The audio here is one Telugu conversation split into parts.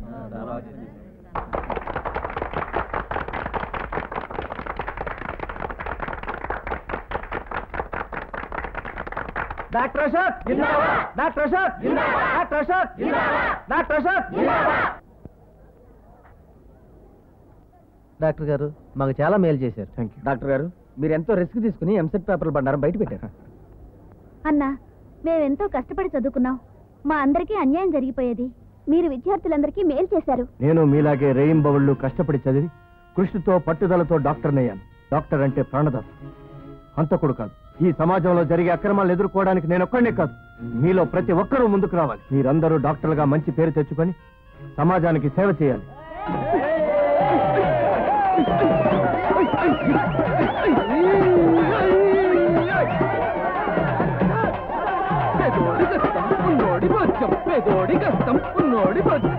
Doctor Ashok doctor Ashok doctor Ashok doctor Ashok doctor గారు మాకు చాలా మేలు చేశారు థ్యాంక్ యూ డాక్టర్ గారు మీరు ఎంతో రిస్క్ తీసుకుని ఎంసెట్ పేపర్లు బండారం బయట పెట్టారు అన్నా మేమెంతో కష్టపడి చదువుకున్నాం మా అందరికీ అన్యాయం జరిగిపోయేది మీరు విద్యార్థులందరికీ మేలు చేశారు నేను మీలాగే రేయింబవళ్ళు కష్టపడి చదివి కృషితో పట్టుదలతో డాక్టర్ని అయ్యాను డాక్టర్ అంటే ప్రాణదాత హంతకుడు కాదు ఈ సమాజంలో జరిగే అక్రమాలు ఎదుర్కోవడానికి నేను ఒక్కడే కాదు మీలో ప్రతి ఒక్కరూ ముందుకు రావాలి మీరందరూ డాక్టర్లుగా మంచి పేరు తెచ్చుకొని సమాజానికి సేవ చేయాలి పేదోడి కష్టం ఉన్నోడి భాగ్యం పేదోడి కష్టం ఉన్నోడి భాగ్యం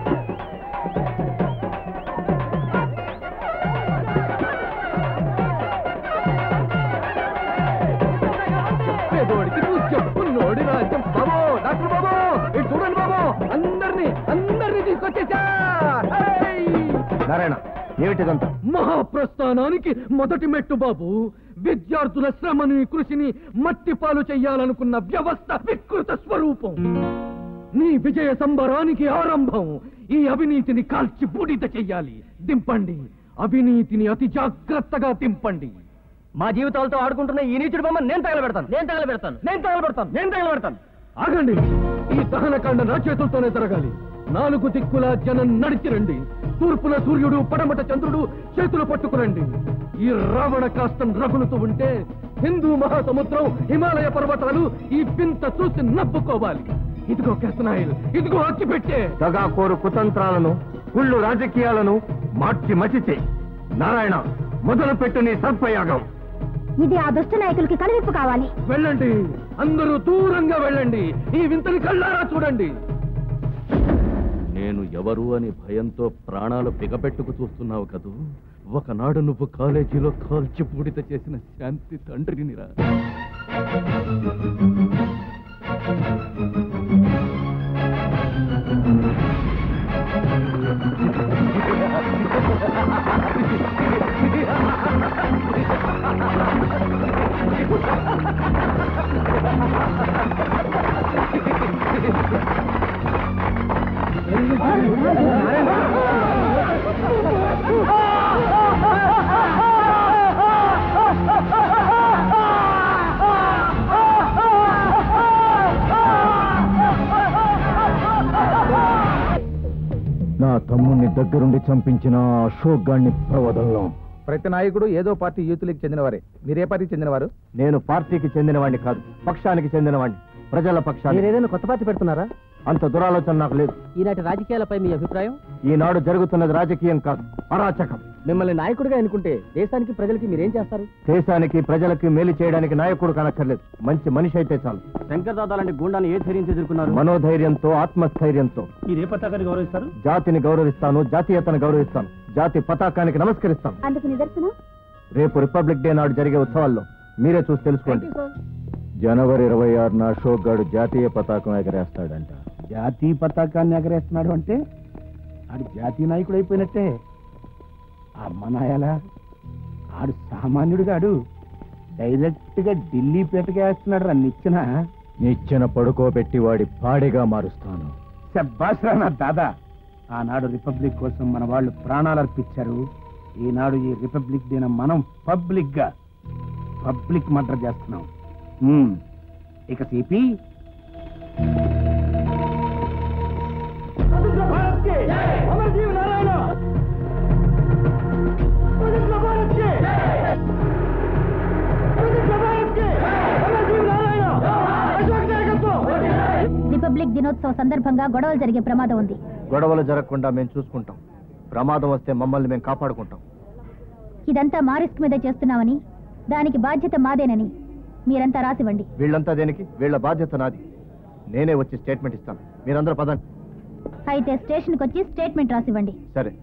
పేదోడికి పూజ్యం ఉన్నోడి రాజ్యం బాబో డాక్టర్ బాబో ఇటు చూడండి బాబో అందరినీ అందరినీ తీసుకొచ్చేసా హేయ్! నారాయణ ఏమిటిదంతా మహాప్రస్థానానికి మొదటి మెట్టు బాబు విద్యార్థుల శ్రమని కృషిని మట్టి పాలు చెయ్యాలనుకున్న వ్యవస్థ వికృత స్వరూపం నీ విజయ సంబరానికి ఆరంభం ఈ అవినీతిని కాల్చి బూడిద చెయ్యాలి దింపండి అవినీతిని అతి జాగ్రత్తగా దింపండి మా జీవితాలతో ఆడుకుంటున్న ఈ నీచుడు బొమ్మ నేను తగలబెడతాను నేను తగలబెడతాను నేను తగలబెడతాను నేను తగలబెడతాను ఆగండి ఈ దహనకాండ నా చేతులతోనే జరగాలి నాలుగు దిక్కుల జనం నడిచి రండి తూర్పున సూర్యుడు పడమట చంద్రుడు చేతులు పట్టుకురండి ఈ రావణ కాస్తం రగులుతూ ఉంటే హిందూ మహాసముద్రం హిమాలయ పర్వతాలు ఈ పింత చూసి నవ్వుకోవాలి ఇదిగో కెసనాయిల్ ఇదిగో అక్కి పెట్టే దగాకోరు కుతంత్రాలను కుళ్ళు రాజకీయాలను మార్చి మచిచే నారాయణ మొదలు పెట్టు నీ సర్పయాగం ఇది ఆ దుష్ట నాయకులకి కనువిప్పు కావాలి వెళ్ళండి అందరూ దూరంగా వెళ్ళండి ఈ వింతని కళ్ళారా చూడండి నేను ఎవరు అని భయంతో ప్రాణాలు బిగబెట్టుకు చూస్తున్నావు కదూ ఒకనాడు నువ్వు కాలేజీలో కాల్చి పూడిత చేసిన శాంతి తండ్రినిరా నా తమ్ముణ్ణి దగ్గరుండి చంపించిన ఆ అశోక్ గాడిని ప్రవదంలో ప్రతి నాయకుడు ఏదో పార్టీ యూత్ లీగ్ చెందినవారే మీరే పార్టీకి చెందినవారు నేను పార్టీకి చెందినవాడిని కాదు పక్షానికి చెందినవాడిని ప్రజల పక్షాన్ని ఏదైనా కొత్త పార్టీ పెడుతున్నారా అంత దురాలోచన నాకు లేదు ఈనాటి రాజకీయాలపై మీ అభిప్రాయం ఈనాడు జరుగుతున్నది రాజకీయం కాదు అరాచకం మిమ్మల్ని నాయకుడిగా అనుకుంటే దేశానికి ప్రజలకి మీరేం చేస్తారు దేశానికి ప్రజలకి మేలు చేయడానికి నాయకుడు కానక్కర్లేదు మంచి మనిషి అయితే చాలు శంకర్ దాదా లాంటి గుండాన్ని ఏ ధైర్యం ఎదుర్కొన్నారు మనోధైర్యంతో ఆత్మస్థైర్యంతో మీరు ఏ పతాకాన్ని గౌరవిస్తారు జాతిని గౌరవిస్తాను జాతీయతను గౌరవిస్తాను జాతి పతాకానికి నమస్కరిస్తాను అందుకు నిదర్శనం రేపు రిపబ్లిక్ డే నాడు జరిగే ఉత్సవాల్లో మీరే చూసి తెలుసుకోండి జనవరి ఇరవై ఆరున అశోక్ గాడు జాతీయ పతాకం ఎగరేస్తాడంట జాతీయ పతాకాన్ని ఎగరేస్తున్నాడు అంటే ఆడు జాతీయ నాయకుడు అయిపోయినట్టే అమ్మ నాయాలా ఆడు సామాన్యుడు కాడు డైరెక్ట్ గా ఢిల్లీ పేటగా వేస్తున్నాడు రా నిచ్చిన నిచ్చెన పడుకోబెట్టి వాడి పాడిగా మారుస్తాను శబ్బాస్రా నా దాదా ఆనాడు రిపబ్లిక్ కోసం మన వాళ్ళు ప్రాణాలు అర్పించారు ఈనాడు ఈ రిపబ్లిక్ దిన మనం పబ్లిక్ గా పబ్లిక్ మర్డర్ చేస్తున్నాం హ్మ్. ఇక సిపి రిపబ్లిక్ దినోత్సవ సందర్భంగా గొడవలు జరిగే ప్రమాదం ఉంది గొడవలు జరగకుండా మేము చూసుకుంటాం ప్రమాదం వస్తే మమ్మల్ని మేము కాపాడుకుంటాం ఇదంతా మా రిస్క్ మీద చేస్తున్నామని దానికి బాధ్యత మాదేనని మీరంతా రాసివ్వండి వీళ్ళంతా దేనికి వీళ్ళ బాధ్యత నాది నేనే వచ్చి స్టేట్మెంట్ ఇస్తాను మీరందరూ పదండి అయితే స్టేషన్కి వచ్చి స్టేట్మెంట్ రాసివ్వండి సరే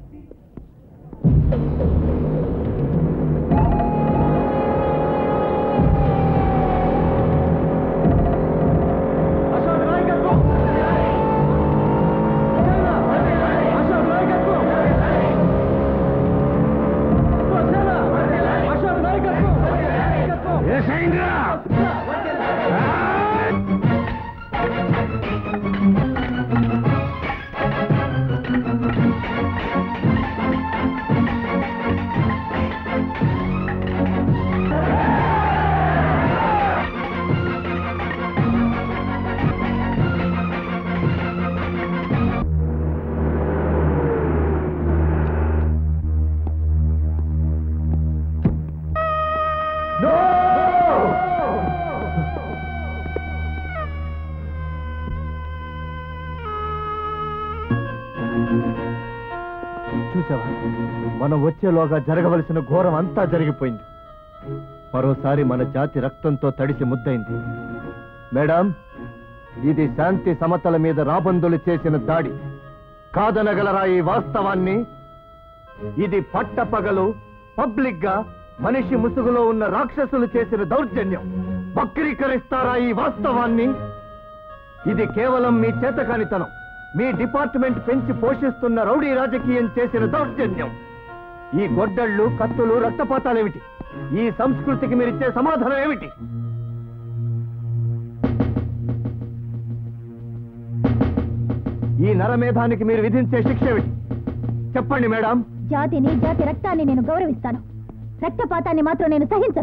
అశోక్ నాయకత్వం చూసావా మనం వచ్చేలోగా జరగవలసిన ఘోరం అంతా జరిగిపోయింది మరోసారి మన జాతి రక్తంతో తడిసి ముద్దైంది మేడం ఇది శాంతి సమతల మీద రాబందులు చేసిన దాడి కాదనగలరా ఈ వాస్తవాన్ని ఇది పట్టపగలు పబ్లిక్ గా మనిషి ముసుగులో ఉన్న రాక్షసులు చేసిన దౌర్జన్యం వక్రీకరిస్తారా ఈ వాస్తవాన్ని ఇది కేవలం మీ చేతకానితనం మీ డిపార్ట్మెంట్ పెంచి పోషిస్తున్న రౌడీ రాజకీయం చేసిన దౌర్జన్యం ఈ గొడ్డళ్ళు కత్తులు రక్తపాతాలేమిటి ఈ సంస్కృతికి మీరిచ్చే సమాధానం ఏమిటి ఈ నరమేధానికి మీరు విధించే శిక్ష ఏమిటి చెప్పండి మేడం జాతిని జాతి రక్తాన్ని నేను గౌరవిస్తాను రక్తపాతాన్ని మాత్రం నేను సహించను